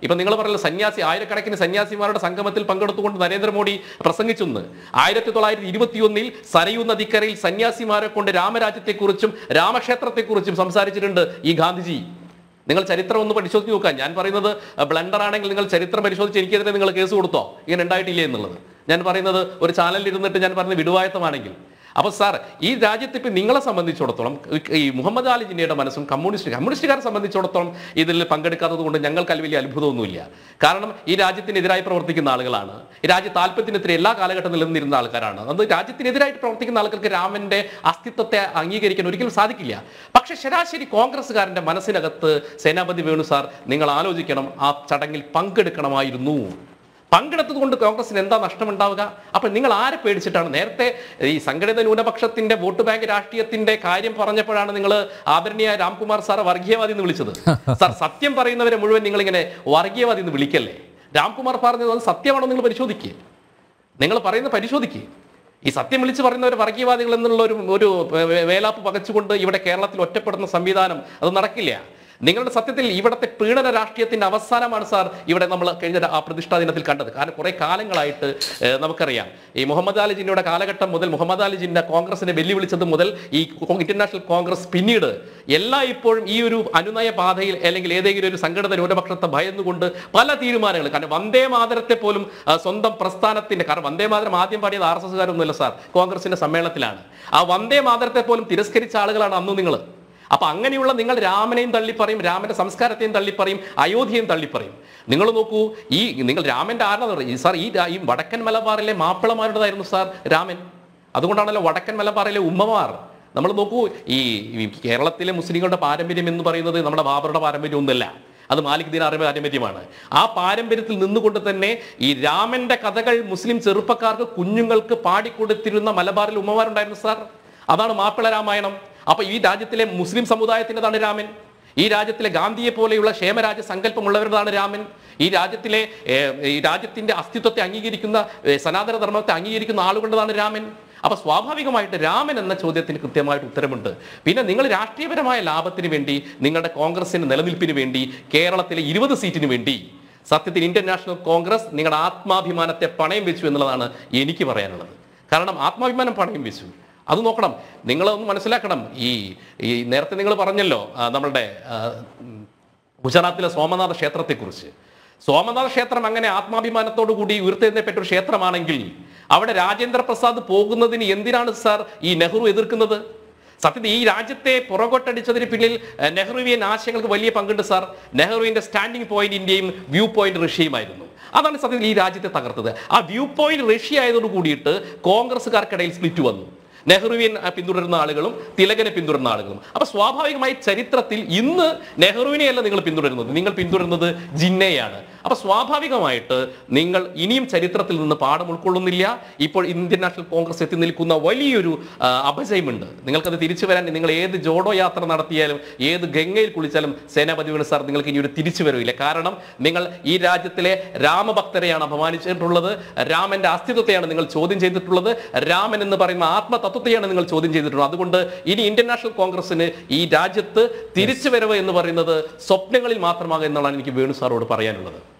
ഇപ്പൊ നിങ്ങൾ പറയല്ലോ സന്യാസി ആയിരക്കണക്കിന് സന്യാസിമാരുടെ സംഗമത്തിൽ പങ്കെടുത്തുകൊണ്ട് നരേന്ദ്രമോദി പ്രസംഗിച്ചെന്ന് ആയിരത്തി തൊള്ളായിരത്തി ഇരുപത്തിയൊന്നിൽ സരയൂ നദിക്കരയിൽ സന്യാസിമാരെ കൊണ്ട് രാമരാജ്യത്തെക്കുറിച്ചും രാമക്ഷേത്രത്തെക്കുറിച്ചും സംസാരിച്ചിട്ടുണ്ട് ഈ ഗാന്ധിജി നിങ്ങൾ ചരിത്രം ഒന്ന് പരിശോധിച്ച് നോക്കാം ഞാൻ പറയുന്നത് ബ്ലണ്ടർ ആണെങ്കിൽ നിങ്ങൾ ചരിത്രം പരിശോധിച്ച് എനിക്കെതിരെ നിങ്ങൾ കേസ് കൊടുത്തോ ഇങ്ങനെ ഉണ്ടായിട്ടില്ലേ എന്നുള്ളത് ഞാൻ പറയുന്നത് ഒരു ചാനലിൽ ഇരുന്നിട്ട് ഞാൻ പറയുന്നത് വിടുവായത്തമാണെങ്കിൽ അപ്പോൾ സാർ ഈ രാജ്യത്ത് ഇപ്പം നിങ്ങളെ സംബന്ധിച്ചിടത്തോളം ഈ മുഹമ്മദ് അലി ജിന്നയുടെ മനസ്സും കമ്മ്യൂണിസ്റ്റ് കമ്മ്യൂണിസ്റ്റുകാരെ സംബന്ധിച്ചിടത്തോളം ഇതിൽ പങ്കെടുക്കാത്തത് കൊണ്ട് ഞങ്ങൾക്ക് അതിൽ വലിയ അത്ഭുതമൊന്നുമില്ല കാരണം ഈ രാജ്യത്തിനെതിരായി പ്രവർത്തിക്കുന്ന ആളുകളാണ് ഈ രാജ്യ താല്പര്യത്തിനെതിരെ എല്ലാ കാലഘട്ടം നിലനിന്നിരുന്ന ആൾക്കാരാണ് അത് രാജ്യത്തിനെതിരായിട്ട് പ്രവർത്തിക്കുന്ന ആൾക്കാർക്ക് രാമന്റെ അസ്തിത്വത്തെ അംഗീകരിക്കാൻ ഒരിക്കലും സാധിക്കില്ല പക്ഷേ ശരാശരി കോൺഗ്രസ്സുകാരന്റെ മനസ്സിനകത്ത് സേനാപതി വേണു സാർ നിങ്ങൾ ആലോചിക്കണം ആ ചടങ്ങിൽ പങ്കെടുക്കണമായിരുന്നു പങ്കെടുത്തത് കൊണ്ട് കോൺഗ്രസിന് എന്താ നഷ്ടമുണ്ടാവുക അപ്പൊ നിങ്ങൾ ആരെ പേടിച്ചിട്ടാണ് നേരത്തെ ഈ സംഘടിത ന്യൂനപക്ഷത്തിന്റെ വോട്ട് ബാങ്ക് രാഷ്ട്രീയത്തിന്റെ കാര്യം പറഞ്ഞപ്പോഴാണ് നിങ്ങൾ ആദരണീയ രാംകുമാർ സാറെ വർഗീയവാദി എന്ന് വിളിച്ചത് സാർ സത്യം പറയുന്നവരെ മുഴുവൻ നിങ്ങൾ ഇങ്ങനെ വർഗീയവാദി എന്ന് വിളിക്കല്ലേ രാംകുമാർ പറഞ്ഞത് അത് സത്യമാണോ നിങ്ങൾ പരിശോധിക്കുക നിങ്ങൾ പറയുന്നത് പരിശോധിക്കുക ഈ സത്യം വിളിച്ച് പറയുന്നവർ വർഗീയവാദികൾ എന്നുള്ള ഒരു ഒരു വേ- വേലാപ്പ് പകച്ചുകൊണ്ട് ഇവിടെ കേരളത്തിൽ ഒറ്റപ്പെടുന്ന സംവിധാനം അത് നടക്കില്ല നിങ്ങളുടെ സത്യത്തിൽ ഇവിടുത്തെ പീഡന രാഷ്ട്രീയത്തിന്റെ അവസാനമാണ് സാർ ഇവിടെ നമ്മൾ കഴിഞ്ഞ ആ പ്രതിഷ്ഠാ ദിനത്തിൽ കണ്ടത് കാരണം കുറെ കാലങ്ങളായിട്ട് ഏഹ്, നമുക്കറിയാം ഈ മുഹമ്മദ് അലി ജിന്നയുടെ കാലഘട്ടം മുതൽ മുഹമ്മദ് അലി ജിന്ന കോൺഗ്രസിനെ വെല്ലുവിളിച്ചത് മുതൽ ഈ കോ- ഇന്റർനാഷണൽ കോൺഗ്രസ് പിന്നീട് എല്ലാ ഇപ്പോഴും ഈ ഒരു അനുനയ പാതയിൽ അല്ലെങ്കിൽ ഏതെങ്കിലും ഒരു സംഘടിത ന്യൂനപക്ഷത്തെ ഭയന്നുകൊണ്ട് പല തീരുമാനങ്ങൾ കാരണം വന്ദേ മാതരത്തെ പോലും ആ, സ്വന്തം പ്രസ്ഥാനത്തിന്റെ കാരണം വന്ദേ മാതരം ആദ്യം പാടിയത് ആർ എസ് എസ്കാരൊന്നുമില്ല സാർ കോൺഗ്രസിന്റെ സമ്മേളനത്തിലാണ് ആ വന്ദേ മാതരത്തെ പോലും തിരസ്കരിച്ച ആളുകളാണ് അന്ന് നിങ്ങൾ അപ്പൊ അങ്ങനെയുള്ള നിങ്ങൾ രാമനെയും തള്ളിപ്പറയും രാമന്റെ സംസ്കാരത്തെയും തള്ളിപ്പറയും അയോധ്യയും തള്ളിപ്പറയും നിങ്ങൾ നോക്കൂ ഈ നിങ്ങൾ രാമന്റെ ആരാധന ഈ സാർ ഈ രാ- ഈ വടക്കൻ മലബാറിലെ മാപ്പിളമാരുടേതായിരുന്നു സാർ രാമൻ അതുകൊണ്ടാണല്ലോ വടക്കൻ മലബാറിലെ ഉമ്മമാർ നമ്മൾ നോക്കൂ ഈ ഈ കേരളത്തിലെ മുസ്ലിങ്ങളുടെ പാരമ്പര്യം എന്ന് പറയുന്നത് നമ്മുടെ ബാബറുടെ പാരമ്പര്യം ഒന്നുമല്ല അത് മാലിക് ദീനാറിന്റെ പാരമ്പര്യമാണ് ആ പാരമ്പര്യത്തിൽ നിന്നുകൊണ്ട് തന്നെ ഈ രാമന്റെ കഥകൾ മുസ്ലിം ചെറുപ്പക്കാർക്ക് കുഞ്ഞുങ്ങൾക്ക് പാടിക്കൊടുത്തിരുന്ന മലബാറിൽ ഉമ്മമാരുണ്ടായിരുന്നു സാർ അതാണ് മാപ്പിള രാമായണം അപ്പൊ ഈ രാജ്യത്തിലെ മുസ്ലിം സമുദായത്തിൻ്റെതാണ് രാമൻ ഈ രാജ്യത്തിലെ ഗാന്ധിയെ പോലെയുള്ള ക്ഷേമരാജ്യ സങ്കല്പമുള്ളവരുടെതാണ് രാമൻ ഈ രാജ്യത്തിലെ ഏർ, ഈ രാജ്യത്തിന്റെ അസ്തിത്വത്തെ അംഗീകരിക്കുന്ന ഏർ, സനാതന ധർമ്മത്തെ അംഗീകരിക്കുന്ന ആളുകളുടേതാണ് രാമൻ അപ്പൊ സ്വാഭാവികമായിട്ട് രാമൻ എന്ന ചോദ്യത്തിന് കൃത്യമായിട്ട് ഉത്തരമുണ്ട് പിന്നെ നിങ്ങൾ രാഷ്ട്രീയപരമായ ലാഭത്തിന് വേണ്ടി നിങ്ങളുടെ കോൺഗ്രസിന്റെ നിലനിൽപ്പിന് വേണ്ടി കേരളത്തിലെ ഇരുപത് സീറ്റിന് വേണ്ടി സത്യത്തിൽ ഇന്ത്യൻ നാഷണൽ കോൺഗ്രസ് നിങ്ങളുടെ ആത്മാഭിമാനത്തെ പണയം വെച്ചു എന്നുള്ളതാണ് എനിക്ക് പറയാനുള്ളത് കാരണം ആത്മാഭിമാനം പണയം വെച്ചു അത് നോക്കണം നിങ്ങളൊന്ന് മനസ്സിലാക്കണം ഈ ഈ നേരത്തെ നിങ്ങൾ പറഞ്ഞല്ലോ ആ, നമ്മളുടെ ആ, ഉം, ഗുജറാത്തിലെ സോമനാഥ ക്ഷേത്രത്തെക്കുറിച്ച് സോമനാഥ ക്ഷേത്രം അങ്ങനെ ആത്മാഭിമാനത്തോടു കൂടി ഉയർത്തെഴുന്നേറ്റ ഒരു ക്ഷേത്രമാണെങ്കിൽ അവിടെ രാജേന്ദ്ര പ്രസാദ് പോകുന്നതിന് എന്തിനാണ് സാർ ഈ നെഹ്റു എതിർക്കുന്നത് സത്യത്തിൽ ഈ രാജ്യത്തെ പുറകോട്ടടിച്ചതിന് പിന്നിൽ ഏഹ്, നെഹ്റുവിയൻ ആശയങ്ങൾക്ക് വലിയ പങ്കുണ്ട് സാർ നെഹ്റുവിന്റെ സ്റ്റാൻഡിംഗ് പോയിന്റ് ഇന്ത്യയും വ്യൂ പോയിന്റ് റഷ്യയുമായിരുന്നു അതാണ് സത്യത്തിൽ ഈ രാജ്യത്തെ തകർത്തത് ആ വ്യൂ പോയിന്റ് റഷ്യ ആയതോട് കൂടിയിട്ട് കോൺഗ്രസ്സുകാർക്കിടയിൽ സ്പ്ലിറ്റ് വന്നു നെഹ്റുവിൻ അഹ്, പിന്തുടരുന്ന ആളുകളും തിലകനെ പിന്തുടരുന്ന ആളുകളും അപ്പൊ സ്വാഭാവികമായി ചരിത്രത്തിൽ ഇന്ന് നെഹ്റുവിനെയല്ല നിങ്ങൾ പിന്തുടരുന്നത് നിങ്ങൾ പിന്തുടരുന്നത് ജിന്നയാണ് അപ്പൊ സ്വാഭാവികമായിട്ട് നിങ്ങൾ ഇനിയും ചരിത്രത്തിൽ നിന്ന് പാഠം ഉൾക്കൊള്ളുന്നില്ല ഇപ്പോൾ ഇന്ത്യൻ നാഷണൽ കോൺഗ്രസ് എത്തി നിൽക്കുന്ന വലിയൊരു ആ, അപജയമുണ്ട് നിങ്ങൾക്കത് തിരിച്ചു വരാൻ നിങ്ങൾ ഏത് ജോഡോ യാത്ര നടത്തിയാലും ഏത് ഗംഗയിൽ കുളിച്ചാലും സേനാപതി വേണു സാർ നിങ്ങൾക്ക് ഇനി ഒരു തിരിച്ചു വരവില്ല കാരണം നിങ്ങൾ ഈ രാജ്യത്തിലെ രാമഭക്തരെയാണ് അപമാനിച്ചിട്ടുള്ളത് രാമന്റെ അസ്തിത്വത്തെയാണ് നിങ്ങൾ ചോദ്യം ചെയ്തിട്ടുള്ളത് രാമൻ എന്ന് പറയുന്ന ആത്മതത്വത്തെയാണ് നിങ്ങൾ ചോദ്യം ചെയ്തിട്ടുള്ളത് അതുകൊണ്ട് ഇനി ഇന്ത്യൻ നാഷണൽ കോൺഗ്രസിന് ഈ രാജ്യത്ത് തിരിച്ചു വരവ് എന്ന് പറയുന്നത് സ്വപ്നങ്ങളിൽ മാത്രമാകും എന്നുള്ളതാണ് എനിക്ക് വേണു സാറോട് പറയാനുള്ളത്